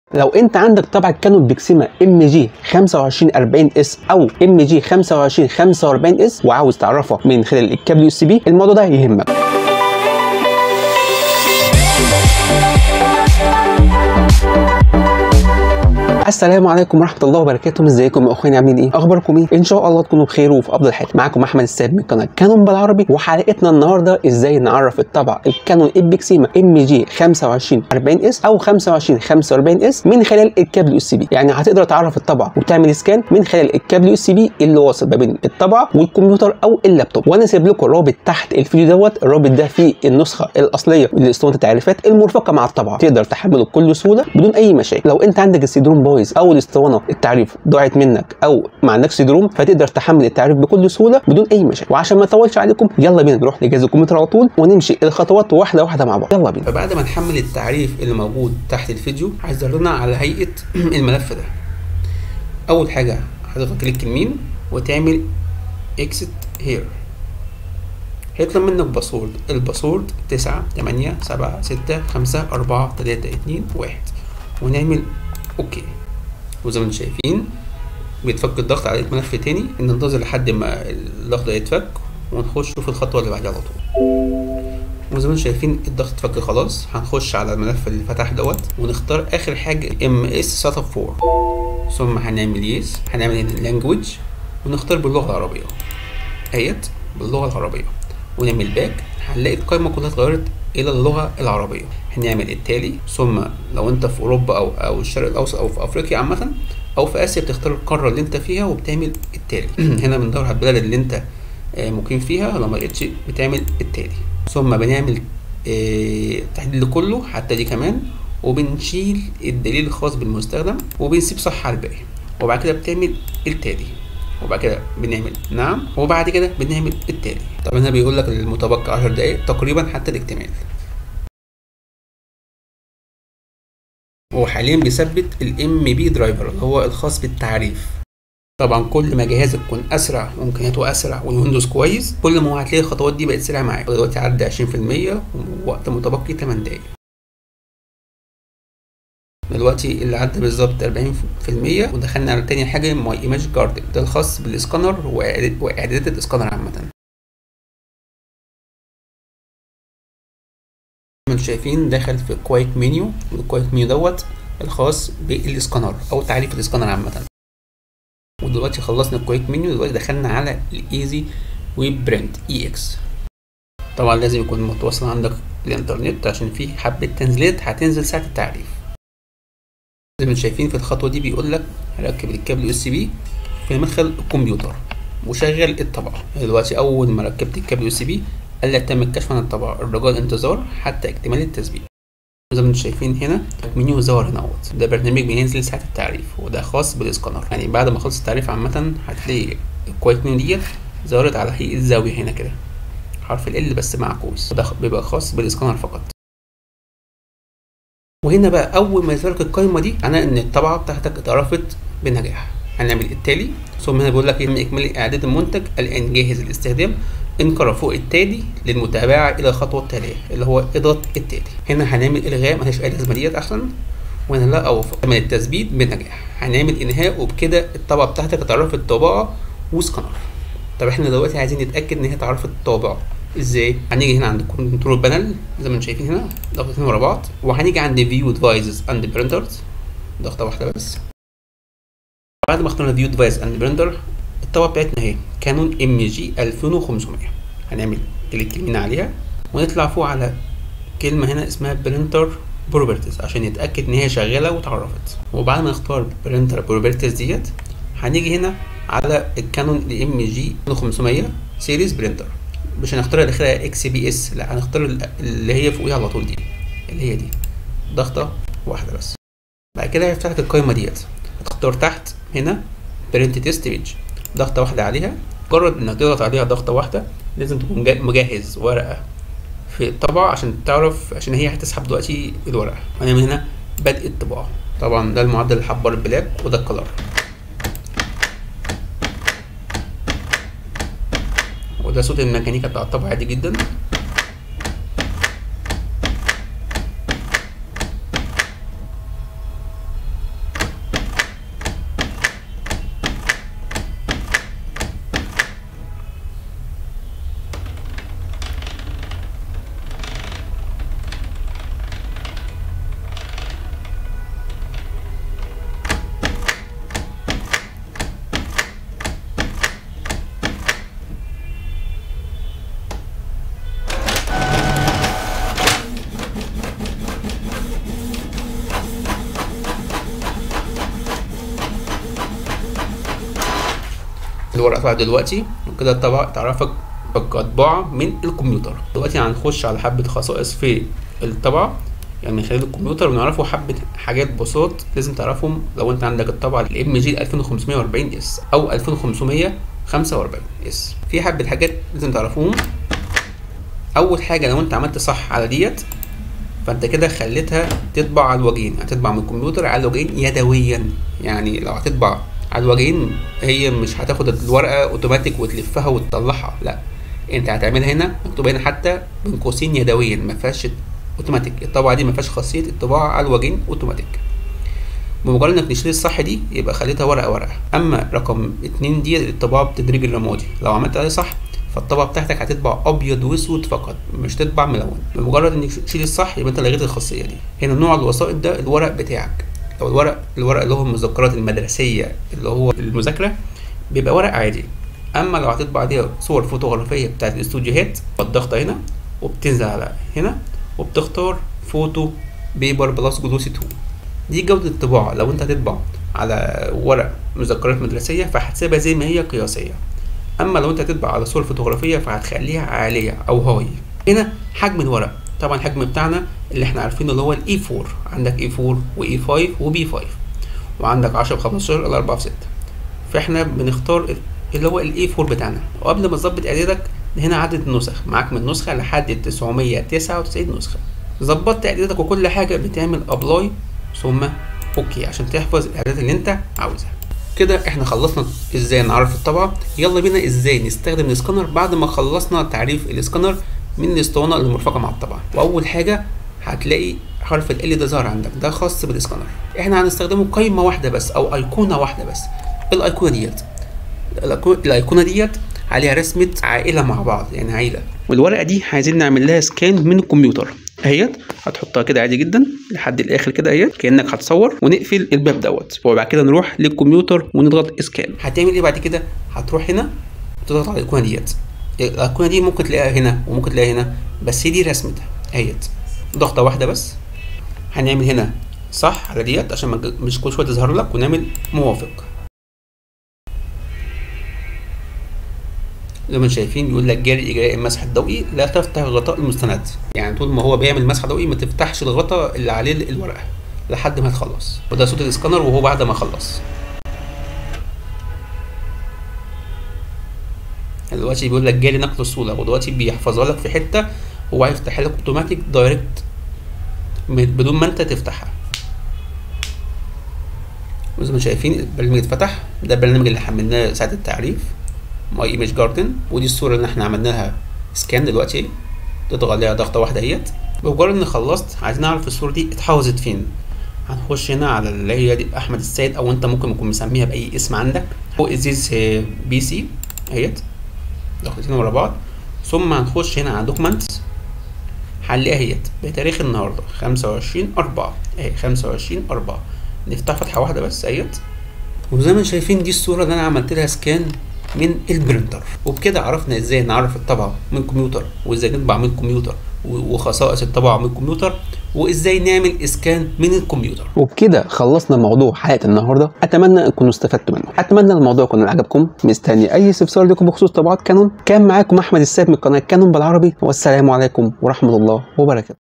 لو انت عندك طبعة كانون بيكسيما ام جي 2540 اس او ام جي 2545 اس وعاوز تعرفها من خلال الكابل يو اس بي الموضوع ده يهمك السلام عليكم ورحمه الله وبركاته ازيكم يا اخواني عاملين ايه اخباركم ايه ان شاء الله تكونوا بخير وفي افضل حال معاكم احمد السيد من قناه كانون بالعربي وحلقتنا النهارده ازاي نعرف الطبعه الكانون ابيكسيما ام جي 2540 اس او 2545 اس من خلال الكابل يو اس بي يعني هتقدر تعرف الطبعه وتعمل سكان من خلال الكابل يو اس بي اللي واصل ما بين الطبعه والكمبيوتر او اللابتوب وانا سايب لكم الرابط تحت الفيديو دوت الرابط ده فيه النسخه الاصليه لاسطوانه التعريفات المرفقه مع الطبعه تقدر تحمله بكل سهوله بدون اي مشاكل لو انت عندك السيدروم بايظ او الاسطوانه التعريف ضاعت منك او ما عندكش سيدروم فتقدر تحمل التعريف بكل سهوله بدون اي مشاكل وعشان ما اطولش عليكم يلا بينا نروح لجهاز الكمبيوتر على طول ونمشي الخطوات واحده واحده مع بعض يلا بينا فبعد ما نحمل التعريف اللي موجود تحت الفيديو هيظهر على هيئه الملف ده اول حاجه هتضغط كليك يمين وتعمل اكست هير هيطلب منك باسورد الباسورد تسعة تمانية سبعة ستة خمسة أربعة تلاتة اتنين واحد ونعمل اوكي وزي ما انتم شايفين بيتفك الضغط على الملف تاني ننتظر لحد ما الضغط ده يتفك ونخش في الخطوه اللي بعدها على طول وزي ما انتم شايفين الضغط اتفك خلاص هنخش على الملف اللي فتح دوت ونختار اخر حاجه ام اس سيت اب 4 ثم هنعمل يس هنعمل هنا لانجوج ونختار باللغه العربيه ايت باللغه العربيه ونعمل باك هنلاقي القائمه كلها اتغيرت الى اللغه العربيه هنعمل التالي ثم لو انت في اوروبا او او الشرق الاوسط او في افريقيا عامه او في اسيا بتختار القاره اللي انت فيها وبتعمل التالي هنا بندور على البلد اللي انت مقيم فيها لو ما لقيتش بتعمل التالي ثم بنعمل تحديد لكله حتى دي كمان وبنشيل الدليل الخاص بالمستخدم وبنسيب صح على الباقي وبعد كده بتعمل التالي وبعد كده بنعمل نعم وبعد كده بنعمل التالي طب هنا بيقول لك المتبقي 10 دقايق تقريبا حتى الاكتمال هو حاليا بيثبت الام بي درايفر اللي هو الخاص بالتعريف طبعا كل ما جهازك يكون اسرع وامكانياته اسرع والويندوز كويس كل ما هتلاقي الخطوات دي بقت سريعه معاك دلوقتي عدى 20% ووقت متبقي 8 دقايق دلوقتي اللي عدى بالظبط 40% ودخلنا على تاني حاجه ماي ايماج جاردن ده الخاص بالاسكانر واعدادات الاسكانر عامه انتم شايفين داخل في كويك منيو الكويك منيو دوت الخاص بالاسكانر او تعريف الاسكانر عامه ودلوقتي خلصنا الكويك منيو دلوقتي دخلنا على الايزي ويب برنت اي اكس طبعا لازم يكون متوصل عندك الانترنت عشان في حبه تنزيلات هتنزل ساعه التعريف زي ما انتم شايفين في الخطوه دي بيقول لك ركب الكابل يو اس بي في مدخل الكمبيوتر وشغل الطبعه دلوقتي اول ما ركبت الكابل يو اس بي قال لك تم الكشف عن الطبعة الرجاء الانتظار حتى اكتمال التثبيت زي ما انتم شايفين هنا منيو ظهر هنا اهوت ده برنامج بينزل ساعة التعريف وده خاص بالاسكانر يعني بعد ما خلص التعريف عامة هتلاقي الكويك منيو ديت ظهرت على هيئة زاوية هنا كده حرف ال بس معكوس وده بيبقى خاص بالاسكانر فقط وهنا بقى اول ما يظهر لك القايمة دي معناه ان الطبعة بتاعتك اتعرفت بنجاح هنعمل التالي ثم هنا بيقول لك يتم اكمال اعداد المنتج الان جاهز للاستخدام انقر فوق التالي للمتابعة إلى الخطوة التالية اللي هو إضغط التالي هنا هنعمل إلغاء ملهاش أي لازمة ديت أحسن وهنا لا أوفق تم التثبيت بنجاح هنعمل إنهاء وبكده الطبعة بتاعتك اتعرفت طباعة وسكانر طب احنا دلوقتي عايزين نتأكد إن هي اتعرفت طابعة ازاي؟ هنيجي هنا عند كنترول بانل زي ما انتم شايفين هنا ضغطتين ورا بعض وهنيجي عند فيو ديفايسز اند برينترز ضغطة واحدة بس بعد ما اخترنا فيو ديفايس اند برينتر الطبعة بتاعتنا اهي كانون ام جي 2500 هنعمل كليك يمين عليها ونطلع فوق على كلمة هنا اسمها برينتر بروبرتيز عشان يتأكد إن هي شغالة واتعرفت وبعد ما نختار برينتر بروبرتيز ديت هنيجي هنا على الكانون الام جي 500 سيريز برينتر مش هنختار اللي اخرها اكس بي اس لا هنختار اللي هي فوقيها على طول دي اللي هي دي ضغطة واحدة بس بعد كده هيفتح لك القايمة ديت هتختار تحت هنا برنت تيست بيج ضغطة واحدة عليها مجرد انك تضغط عليها ضغطة واحدة لازم تكون مجهز ورقة في الطبعة عشان تعرف عشان هي هتسحب دلوقتي الورقة هنعمل هنا بدء الطباعة طبعا ده المعدل الحبار البلاك وده الكلر وده صوت الميكانيكا بتاع الطبعة عادي جدا الورقه طلعت دلوقتي وكده الطبعه تعرفك كطباعه من الكمبيوتر دلوقتي هنخش على حبه خصائص في الطبعه يعني من خلال الكمبيوتر ونعرفوا حبه حاجات بسيط لازم تعرفهم لو انت عندك الطبعه الام جي 2540 اس او 2545 اس في حبه حاجات لازم تعرفوهم اول حاجه لو انت عملت صح على ديت فانت كده خليتها تطبع على الوجهين هتطبع من الكمبيوتر على الوجهين يدويا يعني لو هتطبع على الوجهين هي مش هتاخد الورقه اوتوماتيك وتلفها وتطلعها لا انت هتعملها هنا مكتوب هنا حتى بين قوسين يدويا ما فيهاش اوتوماتيك الطبعه دي ما فيهاش خاصيه الطباعه على الوجهين اوتوماتيك بمجرد انك تشيل الصح دي يبقى خليتها ورقه ورقه اما رقم اتنين دي الطباعه بالتدريج الرمادي لو عملت عليه صح فالطبعه بتاعتك هتطبع ابيض واسود فقط مش تطبع ملون بمجرد انك تشيل الصح يبقى انت لغيت الخاصيه دي هنا نوع الوسائط ده الورق بتاعك لو الورق الورق اللي هو المذكرات المدرسيه اللي هو المذاكره بيبقى ورق عادي اما لو هتطبع عليها صور فوتوغرافيه بتاعت الاستوديوهات فالضغطه هنا وبتنزل على هنا وبتختار فوتو بيبر بلس جلوسي 2 دي جودة الطباعة لو انت هتطبع على ورق مذكرات مدرسية فهتسيبها زي ما هي قياسية اما لو انت هتطبع على صور فوتوغرافية فهتخليها عالية او هاي هنا حجم الورق طبعا الحجم بتاعنا اللي احنا عارفينه اللي هو الاي 4 عندك اي 4 واي 5 وبي 5 وعندك 10 ب 15 ل 4 ب 6 فاحنا بنختار اللي هو الاي 4 بتاعنا وقبل ما تظبط اعدادك هنا عدد النسخ معاك من نسخه لحد 999 نسخه ظبطت اعدادك وكل حاجه بتعمل ابلاي ثم اوكي عشان تحفظ الاعدادات اللي انت عاوزها كده احنا خلصنا ازاي نعرف الطبعه يلا بينا ازاي نستخدم الاسكانر بعد ما خلصنا تعريف الاسكانر من الاسطوانه المرفقه مع الطبعه واول حاجه هتلاقي حرف ال ده ظهر عندك ده خاص بالاسكانر احنا هنستخدمه قايمه واحده بس او ايقونه واحده بس الايقونه ديت الايقونه ديت عليها رسمه عائله مع بعض يعني عيله والورقه دي عايزين نعمل لها سكان من الكمبيوتر اهيت هتحطها كده عادي جدا لحد الاخر كده اهيت كانك هتصور ونقفل الباب دوت وبعد كده نروح للكمبيوتر ونضغط اسكان هتعمل ايه بعد كده هتروح هنا وتضغط على الايقونه ديت الايقونه دي ممكن تلاقيها هنا وممكن تلاقيها هنا بس دي رسمتها اهيت ضغطه واحده بس هنعمل هنا صح على ديت عشان مش كل شويه تظهر لك ونعمل موافق زي ما شايفين بيقول لك جاري اجراء المسح الضوئي لا تفتح غطاء المستند يعني طول ما هو بيعمل مسح ضوئي ما تفتحش الغطاء اللي عليه الورقه لحد ما تخلص وده صوت الاسكانر وهو بعد ما خلص دلوقتي بيقول لك جاري نقل الصوره ودلوقتي بيحفظها لك في حته هو هيفتحها لك اوتوماتيك دايركت بدون ما انت تفتحها زي ما شايفين البرنامج اتفتح ده البرنامج اللي حملناه ساعه التعريف ماي ايمج جاردن ودي الصوره اللي احنا عملناها سكان دلوقتي تضغط عليها ضغطه واحده اهيت بمجرد ان خلصت عايزين نعرف الصوره دي اتحفظت فين هنخش هنا على اللي هي دي احمد السيد او انت ممكن تكون مسميها باي اسم عندك فوق ازيز بي سي اهيت ضغطتين ورا بعض ثم هنخش هنا على دوكمنتس هنلاقيها اهيت بتاريخ النهارده 25 4 اهي 25 4 نفتح فتحه واحده بس اهيت وزي ما شايفين دي الصوره اللي انا عملت لها سكان من البرينتر وبكده عرفنا ازاي نعرف الطبعه من الكمبيوتر وازاي نطبع من الكمبيوتر وخصائص الطبعه من الكمبيوتر وازاي نعمل اسكان من الكمبيوتر وبكده خلصنا موضوع حلقه النهارده اتمنى تكونوا استفدتوا منه اتمنى الموضوع يكون عجبكم مستني اي استفسار لكم بخصوص طبعات كانون كان معاكم احمد السيد من قناه كانون بالعربي والسلام عليكم ورحمه الله وبركاته